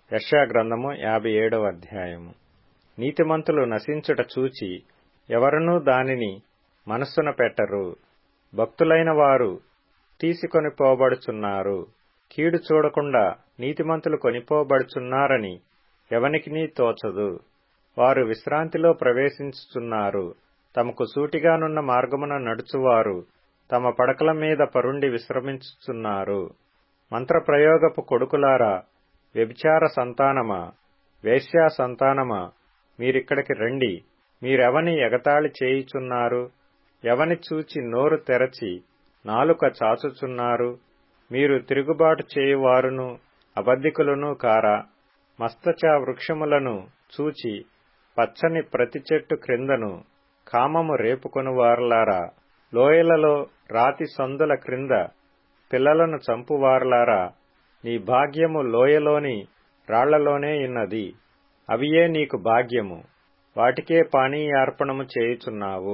యెషయా గ్రంథము యాభై ఏడవ అధ్యాయము నీతిమంతులు నశించుట చూచి ఎవరునూ దానిని మనస్సున పెట్టరు భక్తులైన వారు తీసుకొని పోబడుచున్నారు కీడు చూడకుండా నీతిమంతులు కొనిపోబడుచున్నారని ఎవనికినీ తోచదు వారు విశ్రాంతిలో ప్రవేశించుచున్నారు తమకు సూటిగానున్న మార్గమున నడుచువారు తమ పడకల మీద పరుండి విశ్రమించుచున్నారు మంత్రప్రయోగపు కొడుకులారా వ్యభిచార సంతానమా వేశ్యా సంతానమా మీరిక్కడికి రండి మీరెవని ఎగతాళి చేయుచున్నారు ఎవని చూచి నోరు తెరచి నాలుక చాచుచున్నారు మీరు తిరుగుబాటు చేయువారును అబద్ధికులను కారా మస్తచా వృక్షములను చూచి పచ్చని ప్రతి చెట్టు క్రిందను కామము రేపుకొను వారలారా లోయలలో రాతి సందుల క్రింద పిల్లలను చంపువారలారా నీ భాగ్యము లోయలోని రాళ్లలోనే ఉన్నది అవియే నీకు భాగ్యము వాటికే పానీయార్పణము చేయుచున్నావు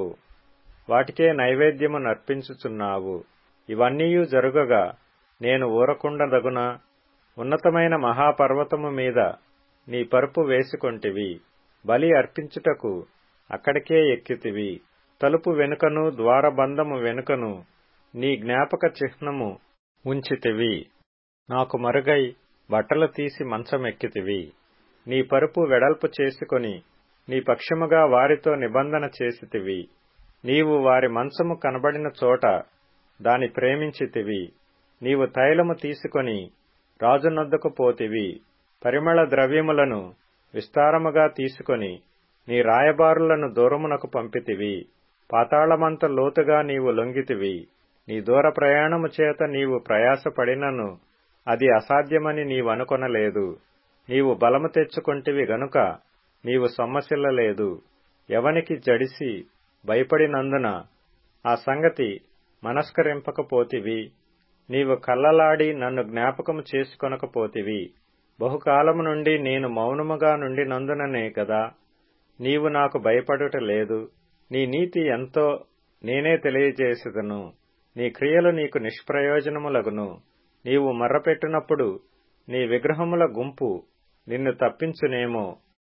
వాటికే నైవేద్యము నర్పించుచున్నావు ఇవన్నీయూ జరుగగా నేను ఊరకుండదగునా ఉన్నతమైన మహాపర్వతము మీద నీ పరుపు వేసుకొంటివి బలి అర్పించుటకు అక్కడికే ఎక్కితివి తలుపు వెనుకను ద్వారబంధము వెనుకను నీ జ్ఞాపక చిహ్నము ఉంచితివి నాకు మరుగై బట్టలు తీసి మంచమెక్కితివి నీ పరుపు వెడల్పు చేసుకొని నీ పక్షముగా వారితో నిబంధన చేసితివి నీవు వారి మంచము కనబడిన చోట దాని ప్రేమించితివి నీవు తైలము తీసుకొని రాజునొద్దకు పోతివి పరిమళ ద్రవ్యములను విస్తారముగా తీసుకొని నీ రాయబారులను దూరమునకు పంపితివి పాతాళమంత లోతుగా నీవు లొంగితివి నీ దూర ప్రయాణము చేత నీవు ప్రయాసపడినను అది అసాధ్యమని నీవనుకొనలేదు నీవు బలము తెచ్చుకొంటివి గనుక నీవు సొమ్మసిల్లలేదు ఎవనికి జడిసి భయపడినందున ఆ సంగతి మనస్కరింపకపోతివి నీవు కల్లలాడి నన్ను జ్ఞాపకము చేసుకొనకపోతివి బహుకాలము నుండి నేను మౌనముగా నుండినందుననే గదా నీవు నాకు భయపడుట లేదు నీ నీతి ఎంతో నేనే తెలియజేసేదను నీ క్రియలు నీకు నిష్ప్రయోజనములగును నీవు మర్రపెట్టినప్పుడు నీ విగ్రహముల గుంపు నిన్ను తప్పించునేమో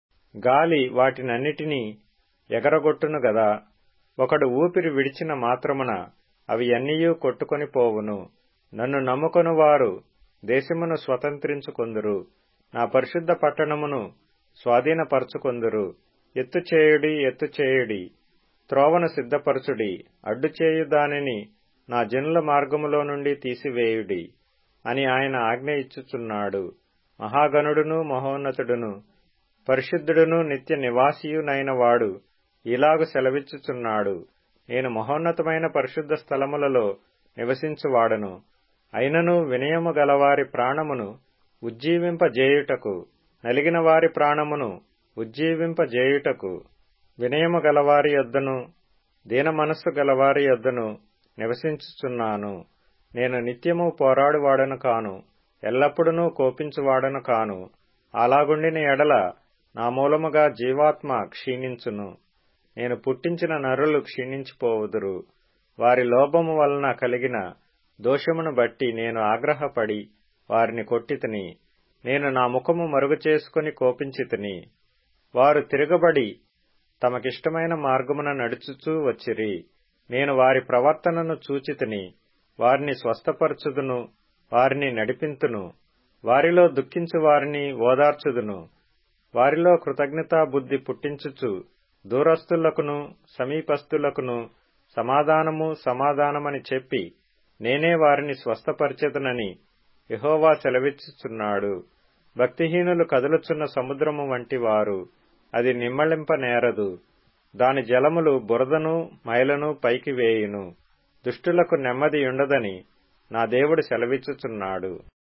గాలి వాటినన్నిటినీ ఎగరగొట్టును గదా ఒకడు ఊపిరి విడిచిన మాత్రమున అవి అన్నీయూ కొట్టుకొని పోవును నన్ను నమ్ముకొను వారు దేశమును స్వతంత్రించుకొందురు నా పరిశుద్ధ పట్టణమును స్వాధీనపరచుకొందురు ఎత్తు చేయుడి ఎత్తు చేయుడి త్రోవను సిద్ధపరచుడి అడ్డు చేయు దానిని నా జనుల మార్గములో నుండి తీసివేయుడి అని ఆయన ఆజ్ఞ ఇచ్చుచున్నాడు మహాగణుడును మహోన్నతుడును పరిశుద్ధుడును నిత్య నివాసియునైన వాడు ఇలాగు సెలవిచ్చుచున్నాడు నేను మహోన్నతమైన పరిశుద్ధ స్థలములలో నివసించువాడను అయినను వినయము గలవారి ప్రాణమును ఉజ్జీవింపజేయుటకు నలిగిన వారి ప్రాణమును ఉజ్జీవింపజేయుటకు వినయము గలవారి యొద్దను దీన మనస్సు గలవారి యొద్దను నివసించుచున్నాను నేను నిత్యము పోరాడువాడను కాను ఎల్లప్పుడూ కోపించువాడను కాను అలాగుండిన ఎడల నా మూలముగా జీవాత్మ క్షీణించును నేను పుట్టించిన నరులు క్షీణించిపోవుదురు వారి లోభము వలన కలిగిన దోషమును బట్టి నేను ఆగ్రహపడి వారిని కొట్టితిని నేను నా ముఖము మరుగు చేసుకుని కోపించితిని వారు తిరగబడి తమకిష్టమైన మార్గమున నడుచుచూ వచ్చిరి నేను వారి ప్రవర్తనను చూచితిని వారిని స్వస్థపరచుదును వారిని నడిపింతును వారిలో దుఃఖించు వారిని ఓదార్చుదును వారిలో కృతజ్ఞతా బుద్ధి పుట్టించుచు దూరస్తులకును సమీపస్తులకును సమాధానము సమాధానమని చెప్పి నేనే వారిని స్వస్థపరిచెదనని యహోవా సెలవిచ్చుచున్నాడు భక్తిహీనులు కదులుచున్న సముద్రము వంటి వారు అది నిమ్మళింప నేరదు దాని జలములు బురదను మైలను పైకి వేయును దుష్టులకు నెమ్మది ఉండదని నా దేవుడు సెలవిచ్చుచున్నాడు